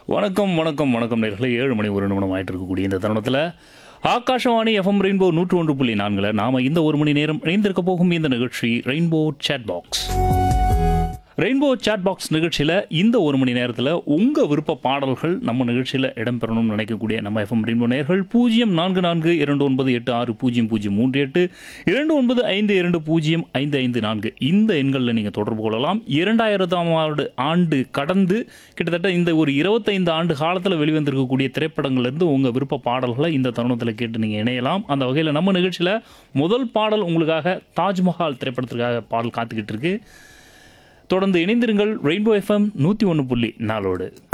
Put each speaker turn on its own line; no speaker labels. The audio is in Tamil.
வணக்கம் வணக்கம் வணக்கம் நேர்களே ஏழு மணி ஒரு நிமிடம் ஆயிட்டு இருக்கக்கூடிய இந்த தருணத்தில் ஆகாஷவாணி எஃப்எம் ரெயின்போ நூற்று ஒன்று புள்ளி நான்கில் நாம இந்த ஒரு மணி நேரம் இணைந்திருக்க போகும் இந்த நிகழ்ச்சி rainbow chat box rainbow chat box நிகழ்ச்சியில் இந்த ஒரு மணி நேரத்தில் உங்கள் விருப்ப பாடல்கள் நம்ம நிகழ்ச்சியில் இடம்பெறணும்னு நினைக்கக்கூடிய நம்ம எஃப்எம் ரெயின்போ நேர்கள் பூஜ்ஜியம் நான்கு நான்கு இரண்டு ஒன்பது எட்டு ஆறு பூஜ்ஜியம் பூஜ்ஜியம் மூன்று எட்டு இரண்டு ஒன்பது ஐந்து இரண்டு பூஜ்ஜியம் ஐந்து ஐந்து நான்கு இந்த எண்களில் நீங்கள் தொடர்பு கொள்ளலாம் இரண்டாயிரத்தாம் ஆண்டு ஆண்டு கடந்து கிட்டத்தட்ட இந்த ஒரு இருபத்தைந்து ஆண்டு காலத்தில் வெளிவந்திருக்கக்கூடிய திரைப்படங்கள்லேருந்து உங்கள் விருப்ப பாடல்களை இந்த தருணத்தில் கேட்டு நீங்கள் இணையலாம் அந்த வகையில் நம்ம நிகழ்ச்சியில் முதல் பாடல் உங்களுக்காக தாஜ்மஹால் திரைப்படத்திற்காக பாடல் காத்துக்கிட்டு இருக்கு தொடர்ந்து இணைந்திருங்கள் ரெயின்போ எஃப்எம் நூற்றி ஒன்று புள்ளி நாலோடு